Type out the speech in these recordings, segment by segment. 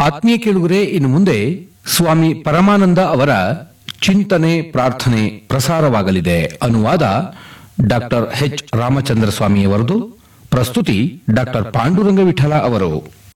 ಆತ್ಮೀಯ ಕೇಳುಗರೆ ಇನ್ನು ಮುಂದೆ ಸ್ವಾಮಿ ಪರಮಾನಂದ ಅವರ ಚಿಂತನೆ ಪ್ರಾರ್ಥನೆ ಪ್ರಸಾರವಾಗಲಿದೆ ಅನುವಾದ ಡಾಕ್ಟರ್ ಎಚ್ ರಾಮಚಂದ್ರ ಸ್ವಾಮಿಯವರದು ಪ್ರಸ್ತುತಿ ಡಾಕ್ಟರ್ ಪಾಂಡುರಂಗ ವಿಠಲ ಅವರು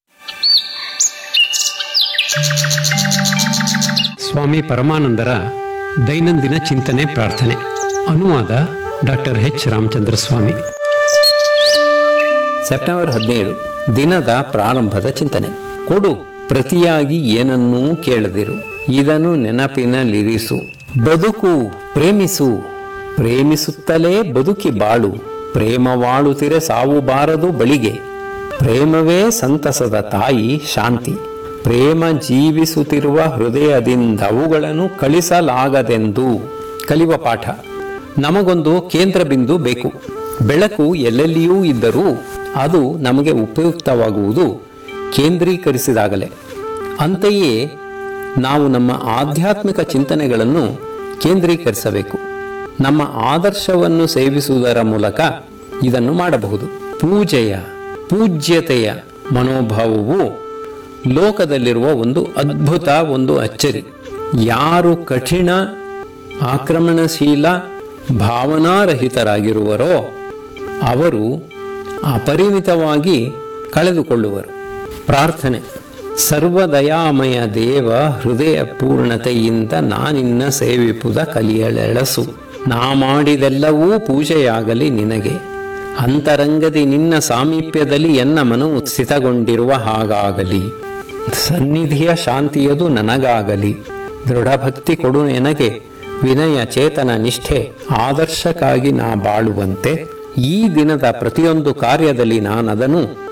ಸ್ವಾಮಿ ಪರಮಾನಂದರ ದೈನಂದಿನ ಚಿಂತನೆ ಪ್ರಾರ್ಥನೆ ಅನುವಾದ doctor H Ramachandra Swamy September ಹದಿನೇಳು ದಿನದ ಪ್ರಾರಂಭದ ಚಿಂತನೆ ಕೊಡು ಪ್ರತಿಯಾಗಿ ಏನನ್ನೂ ಕೇಳದಿರು ಇದನ್ನು ನೆನಪಿನಲ್ಲಿರಿಸು ಬದುಕು ಪ್ರೇಮಿಸು ಪ್ರೇಮಿಸುತ್ತಲೇ ಬದುಕಿ ಬಾಳು ಪ್ರೇಮವಾಳುತ್ತಿರೆ ಸಾವು ಬಾರದು ಬಳಿಗೆ ಪ್ರೇಮವೇ ಸಂತಸದ ತಾಯಿ ಶಾಂತಿ ಪ್ರೇಮ ಜೀವಿಸುತ್ತಿರುವ ಹೃದಯದಿಂದವುಗಳನ್ನು ಕಳಿಸಲಾಗದೆಂದು ಕಲಿಯುವ ಪಾಠ ನಮಗೊಂದು ಕೇಂದ್ರ ಬಿಂದು ಬೇಕು ಬೆಳಕು ಎಲ್ಲೆಲ್ಲಿಯೂ ಇದ್ದರೂ ಅದು ನಮಗೆ ಉಪಯುಕ್ತವಾಗುವುದು ಕೇಂದ್ರೀಕರಿಸಿದಾಗಲೇ ಅಂತೆಯೇ ನಾವು ನಮ್ಮ ಆಧ್ಯಾತ್ಮಿಕ ಚಿಂತನೆಗಳನ್ನು ಕೇಂದ್ರೀಕರಿಸಬೇಕು ನಮ್ಮ ಆದರ್ಶವನ್ನು ಸೇವಿಸುವುದರ ಮೂಲಕ ಇದನ್ನು ಮಾಡಬಹುದು ಪೂಜೆಯ ಪೂಜ್ಯತೆಯ ಮನೋಭಾವವು ಲೋಕದಲ್ಲಿರುವ ಒಂದು ಅದ್ಭುತ ಒಂದು ಅಚ್ಚರಿ ಯಾರು ಕಠಿಣ ಆಕ್ರಮಣಶೀಲ ಭಾವನಾರಹಿತರಾಗಿರುವರೋ ಅವರು ಅಪರಿಮಿತವಾಗಿ ಕಳೆದುಕೊಳ್ಳುವರು ಪ್ರಾರ್ಥನೆ ಸರ್ವದಯಾಮಯ ದೇವ ಹೃದಯ ಪೂರ್ಣತೆಯಿಂದ ನಾನಿನ್ನ ಸೇವಿಪುದ ಕಲಿಯಳೆಳಸು ನಾ ಮಾಡಿದೆಲ್ಲವೂ ಪೂಜೆಯಾಗಲಿ ನಿನಗೆ ಅಂತರಂಗದಿ ನಿನ್ನ ಸಾಮೀಪ್ಯದಲ್ಲಿ ಎನ್ನ ಮನವು ಸ್ಥಿತಗೊಂಡಿರುವ ಹಾಗಾಗಲಿ ಸನ್ನಿಧಿಯ ಶಾಂತಿಯದು ನನಗಾಗಲಿ ದೃಢಭಕ್ತಿ ಕೊಡು ನನಗೆ ವಿನಯ ಚೇತನ ನಿಷ್ಠೆ ಆದರ್ಶಕ್ಕಾಗಿ ನಾ ಬಾಳುವಂತೆ ಈ ದಿನದ ಪ್ರತಿಯೊಂದು ಕಾರ್ಯದಲ್ಲಿ ನಾನದನ್ನು